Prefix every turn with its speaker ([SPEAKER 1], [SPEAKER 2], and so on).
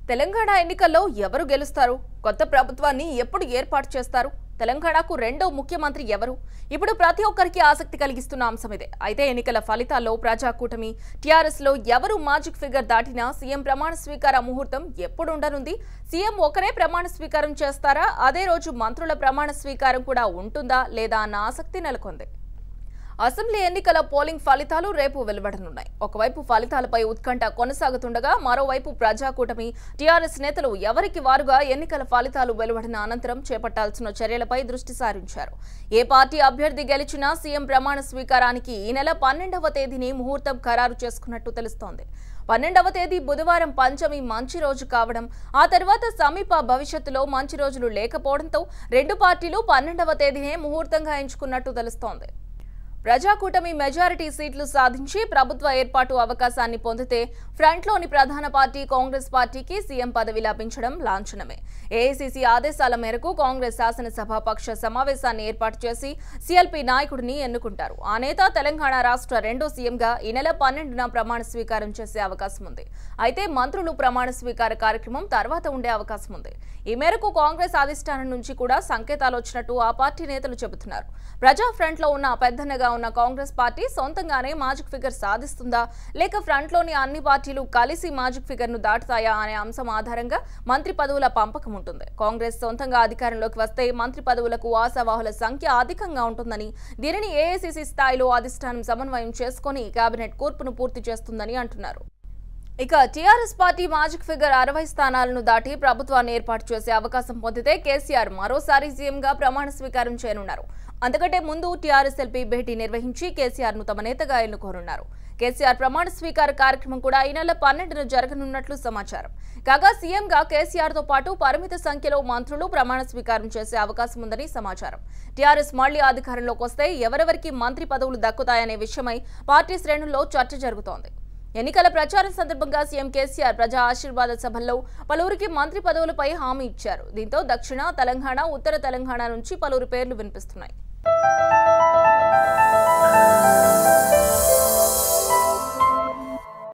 [SPEAKER 1] తెలంగాణ ఎన్నికల్లో ఎవరు గెలుస్తారు కొత్త ప్రభుత్వాన్ని ఎప్పుడు ఏర్పాటు చేస్తారు తెలంగాణకు రెండో ముఖ్యమంత్రి ఎవరు ఇప్పుడు ప్రతి ఒక్కరికి ఆసక్తి కలిగిస్తున్న అంశం ఇదే అయితే ఎన్నికల ఫలితాల్లో ప్రజాకూటమి టీఆర్ఎస్ లో ఎవరు మాజిక్ ఫిగర్ దాటినా సీఎం ప్రమాణ స్వీకార ముహూర్తం ఎప్పుడు ఉండనుంది సీఎం ఒకరే ప్రమాణ స్వీకారం చేస్తారా అదే రోజు మంత్రుల ప్రమాణ స్వీకారం కూడా ఉంటుందా లేదా అన్న ఆసక్తి నెలకొంది అసెంబ్లీ ఎన్నికల పోలింగ్ ఫలితాలు రేపు వెలువడనున్నాయి ఒకవైపు ఫలితాలపై ఉత్కంఠ కొనసాగుతుండగా మరోవైపు ప్రజాకూటమి టీఆర్ఎస్ నేతలు ఎవరికి వారుగా ఎన్నికల ఫలితాలు వెలువడిన అనంతరం చేపట్టాల్సిన చర్యలపై దృష్టి సారించారు ఏ పార్టీ అభ్యర్థి గెలిచినా సీఎం ప్రమాణ స్వీకారానికి ఈ నెల పన్నెండవ తేదీని ముహూర్తం ఖరారు చేసుకున్నట్టు తెలుస్తోంది పన్నెండవ తేదీ బుధవారం పంచమి మంచి రోజు కావడం ఆ తర్వాత సమీప భవిష్యత్తులో మంచి రోజులు లేకపోవడంతో రెండు పార్టీలు పన్నెండవ తేదీనే ముహూర్తంగా ఎంచుకున్నట్టు తెలుస్తోంది ప్రజాకూటమి మెజారిటీ సీట్లు సాధించి ప్రభుత్వ ఏర్పాటు అవకాశాన్ని పొందితే ఫ్రంట్లోని ప్రధాన పార్టీ కాంగ్రెస్ పార్టీకి సీఎం పదవి లభించడం లాంఛనమే ఏఐసీసీ ఆదేశాల మేరకు కాంగ్రెస్ శాసనసభ పక్ష సమావేశాన్ని ఏర్పాటు చేసి సీఎల్పీ నాయకుడిని ఎన్నుకుంటారు ఆ నేత తెలంగాణ రాష్ట్ర రెండో సీఎంగా ఈ నెల పన్నెండున ప్రమాణ స్వీకారం చేసే అవకాశం ఉంది అయితే మంత్రులు ప్రమాణ స్వీకార కార్యక్రమం తర్వాత ఉండే అవకాశం ఉంది ఈ మేరకు కాంగ్రెస్ అధిష్టానం నుంచి కూడా సంకేతాలు వచ్చినట్టు ఆ పార్టీ నేతలు చెబుతున్నారు ప్రజా ఫ్రంట్ లో ఉన్న పెద్దన్నగా ఉన్న కాంగ్రెస్ పార్టీ సొంతంగానే మాజిక్ ఫిగర్ సాధిస్తుందా లేక ఫ్రంట్ లోని అన్ని పార్టీలు కలిసి మాజిక్ ఫిగర్ ను దాటుతాయా అనే అంశం ఆధారంగా మంత్రి పదవుల పంపకం ఉంటుంది కాంగ్రెస్ సొంతంగా అధికారంలోకి వస్తే మంత్రి పదవులకు ఆశావాహుల సంఖ్య అధికంగా ఉంటుందని దీనిని ఏఐసీసీ స్థాయిలో అధిష్టానం సమన్వయం చేసుకుని కేబినెట్ కూర్పును పూర్తి చేస్తుందని అంటున్నారు ఇక టీఆర్ఎస్ పార్టీ మాజిక్ ఫిగర్ అరవై స్థానాలను దాటి ప్రభుత్వాన్ని ఏర్పాటు చేసే అవకాశం పొందితే కేసీఆర్ మరోసారి సీఎంగా ప్రమాణ స్వీకారం చేయనున్నారు అంతకంటే ముందు టీఆర్ఎస్ ఎల్పీ భేటీ నిర్వహించి కేసీఆర్ ను తమ నేతగా ఎన్నుకోనున్నారు కేసీఆర్ ప్రమాణ స్వీకార కార్యక్రమం కూడా ఈ నెల పన్నెండున జరగనున్నట్లు సమాచారం కాగా సీఎంగా కేసీఆర్ తో పాటు పరిమిత సంఖ్యలో మంత్రులు ప్రమాణ స్వీకారం చేసే అవకాశం ఉందని సమాచారం టీఆర్ఎస్ మళ్లీ అధికారంలోకి వస్తే ఎవరెవరికి మంత్రి పదవులు దక్కుతాయనే విషయమై పార్టీ శ్రేణుల్లో చర్చ జరుగుతోంది ఎన్నికల ప్రచారం సందర్భంగా సీఎం కేసీఆర్ ప్రజా ఆశీర్వాద సభల్లో పలువురికి మంత్రి పదవులపై హామీ ఇచ్చారు దీంతో దక్షిణ తెలంగాణ ఉత్తర తెలంగాణ నుంచి పలువురు పేర్లు వినిపిస్తున్నాయి